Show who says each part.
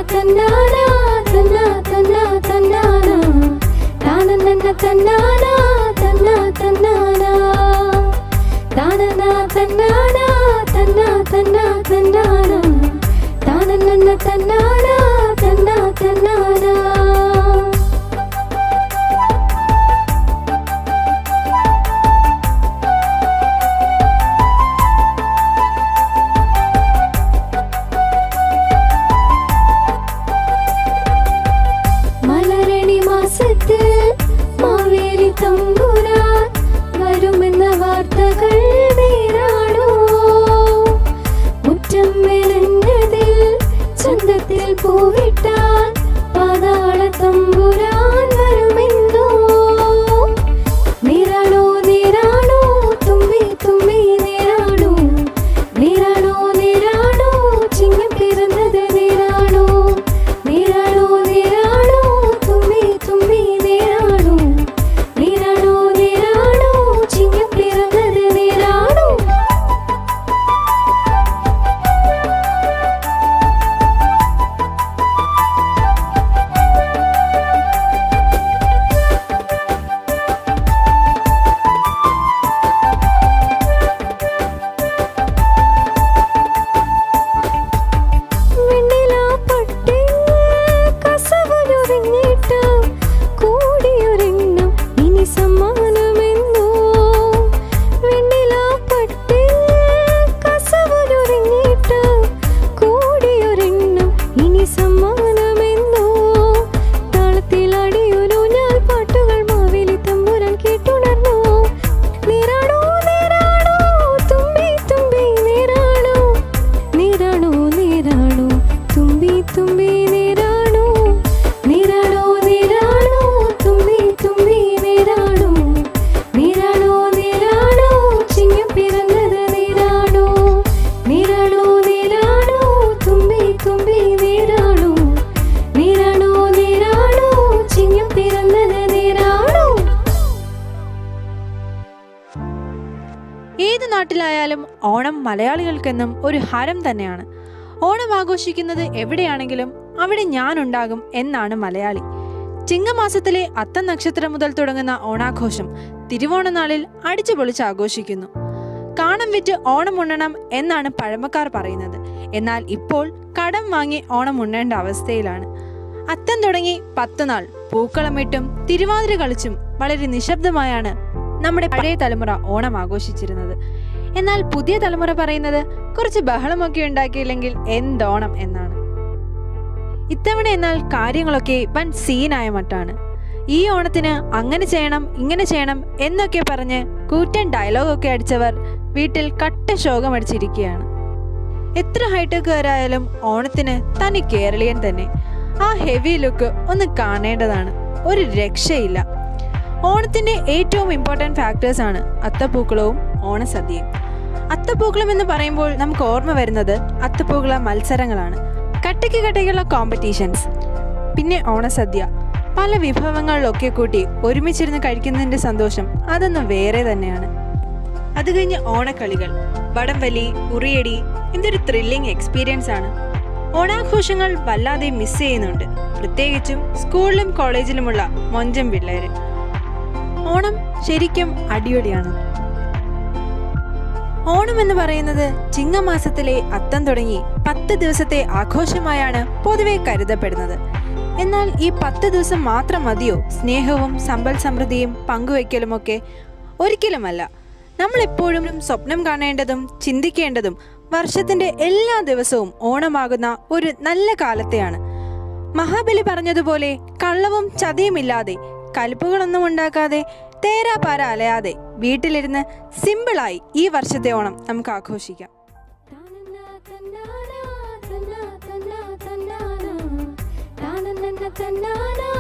Speaker 1: തന്നാന തന്നാ തന്നാ തന്നാന താനന്ന തന്നാന തന്നാ തന്നാന താനന തന്നാന തന്നാ തന്നാ തന്നാന താനന്ന തന്നാന തന്നാ തന്നാന മലരണി മാസത്തിൽ മാവേലി തമ്പുരാൻ വരുമെന്ന വാർത്തകൾ നേരാണോ മുറ്റം മെനഞ്ഞതിൽ ചന്തത്തിൽ പൂവിട്ടാൽ പാതാള തമ്പുരാൻ വരുമെന്നോ നീരാണോ നീരാണോ തുമ്പി തുമ്പി നീരാണോ നീരാണോ നീരാണോ ചിങ്ങം പിറന്നത് നീരാണോ നീരാണോ നീരാണോ തുമ്പി തുമ്പി നീരാണോ നീരാണോ നീരാണോ ചിങ്ങം പിറന്നത് നീരാണോ വെണ്ണിലാപ്പട്ടിൽ കസവുലൊരുങ്ങിയിട്ട് കൂടിയൊരെണ്ണം ഇനി സമ്മാനമെന്നോ വെണ്ണിലാപ്പട്ടിൽ കസവുലൊരുങ്ങിയിട്ട് കൂടിയൊരെണ്ണം ഇനി സമ്മാനമെന്നോ താളത്തിലടിയൊരു ഞാൻ പാട്ടുകൾ മാവേലി തമ്പുരാൻ കേട്ടുണർന്നു നീരാണോ നീരാണോ തുമ്പി തുമ്പി നീരാണോ നീരാണോ നീരാണോ തുമ്പി തുമ്പി നീരാണോ നീരാണോ നീരാണോ തുമ്പി തുമ്പി നീരാണോ നീരാണോ നീരാണോ ചിങ്ങം പിറന്നത് നീരാണോ നീരാണോ നീരാണോ തുമ്പി തുമ്പി നീരാണോ നീരാണോ നീരാണോ ചിങ്ങം പിറന്നത് നീരാണോ
Speaker 2: ഏത് നാട്ടിലായാലും ഓണം മലയാളികൾക്കെന്നും ഒരു ഹരം തന്നെയാണ് ഓണം ആഘോഷിക്കുന്നത് എവിടെയാണെങ്കിലും അവിടെ ഞാനുണ്ടാകും എന്നാണ് മലയാളി ചിങ്ങമാസത്തിലെ അത്തം നക്ഷത്രം മുതൽ തുടങ്ങുന്ന ഓണാഘോഷം തിരുവോണനാളിൽ അടിച്ചു പൊളിച്ച് ആഘോഷിക്കുന്നു കാണം വിറ്റ് ഓണം ഉണ്ണണം എന്നാണ് പഴമക്കാർ പറയുന്നത് എന്നാൽ ഇപ്പോൾ കടം വാങ്ങി ഓണം ഉണ്ണേണ്ട അവസ്ഥയിലാണ് അത്തം തുടങ്ങി പത്ത് നാൾ പൂക്കളമിട്ടും തിരുവാതിര കളിച്ചും വളരെ നിശബ്ദമായാണ് നമ്മുടെ പഴയ തലമുറ ഓണം ആഘോഷിച്ചിരുന്നത് എന്നാൽ പുതിയ തലമുറ പറയുന്നത് കുറച്ച് ബഹളമൊക്കെ ഉണ്ടാക്കിയില്ലെങ്കിൽ എന്തോണം എന്നാണ് ഇത്തവണ എന്നാൽ കാര്യങ്ങളൊക്കെ വൻ സീനായ മട്ടാണ് ഈ ഓണത്തിന് അങ്ങനെ ചെയ്യണം ഇങ്ങനെ ചെയ്യണം എന്നൊക്കെ പറഞ്ഞ് കൂറ്റൻ ഡയലോഗൊക്കെ അടിച്ചവർ വീട്ടിൽ കട്ട ശോകമടിച്ചിരിക്കുകയാണ് എത്ര ഹൈടെക്കുകാരായാലും ഓണത്തിന് തനി കേരളീയൻ തന്നെ ആ ഹെവി ലുക്ക് ഒന്ന് കാണേണ്ടതാണ് ഒരു രക്ഷയില്ല ഓണത്തിന്റെ ഏറ്റവും ഇമ്പോർട്ടൻറ്റ് ഫാക്ടേഴ്സ് ആണ് അത്തപ്പൂക്കളവും ഓണസദ്യയും അത്തപ്പൂക്കളം എന്ന് പറയുമ്പോൾ നമുക്ക് ഓർമ്മ വരുന്നത് അത്തപ്പൂക്കള മത്സരങ്ങളാണ് കട്ടയ്ക്ക് കട്ടയ്ക്കുള്ള കോമ്പറ്റീഷൻസ് പിന്നെ ഓണസദ്യ പല വിഭവങ്ങളിലൊക്കെ കൂട്ടി ഒരുമിച്ചിരുന്ന് കഴിക്കുന്നതിന്റെ സന്തോഷം അതൊന്നും വേറെ തന്നെയാണ് അത് കഴിഞ്ഞ് ഓണക്കളികൾ വടംവലി ഉറിയടി ഇതൊരു ത്രില്ലിംഗ് എക്സ്പീരിയൻസ് ആണ് ഓണാഘോഷങ്ങൾ വല്ലാതെ മിസ് ചെയ്യുന്നുണ്ട് പ്രത്യേകിച്ചും സ്കൂളിലും കോളേജിലുമുള്ള മൊഞ്ചം പിള്ളേര് ഓണം ശരിക്കും അടിപൊളിയാണ് ഓണം എന്ന് പറയുന്നത് ചിങ്ങമാസത്തിലെ അത്തം തുടങ്ങി പത്ത് ദിവസത്തെ ആഘോഷമായാണ് പൊതുവെ കരുതപ്പെടുന്നത് എന്നാൽ ഈ പത്ത് ദിവസം മാത്രം മതിയോ സ്നേഹവും സമ്പൽ സമൃദ്ധിയും പങ്കുവയ്ക്കലുമൊക്കെ ഒരിക്കലുമല്ല നമ്മൾ എപ്പോഴും സ്വപ്നം കാണേണ്ടതും ചിന്തിക്കേണ്ടതും വർഷത്തിന്റെ എല്ലാ ദിവസവും ഓണമാകുന്ന ഒരു നല്ല കാലത്തെയാണ് മഹാബലി പറഞ്ഞതുപോലെ കള്ളവും ചതിയുമില്ലാതെ കലിപ്പുകളൊന്നും ഉണ്ടാക്കാതെ തേരാപാര അലയാതെ വീട്ടിലിരുന്ന് സിമ്പിളായി ഈ വർഷത്തെ ഓണം നമുക്ക് ആഘോഷിക്കാം
Speaker 1: താനന്നാ തന്നാനാ തന്നാ തന്നാ തന്നാനാ താനന്നന്ന തന്നാനാ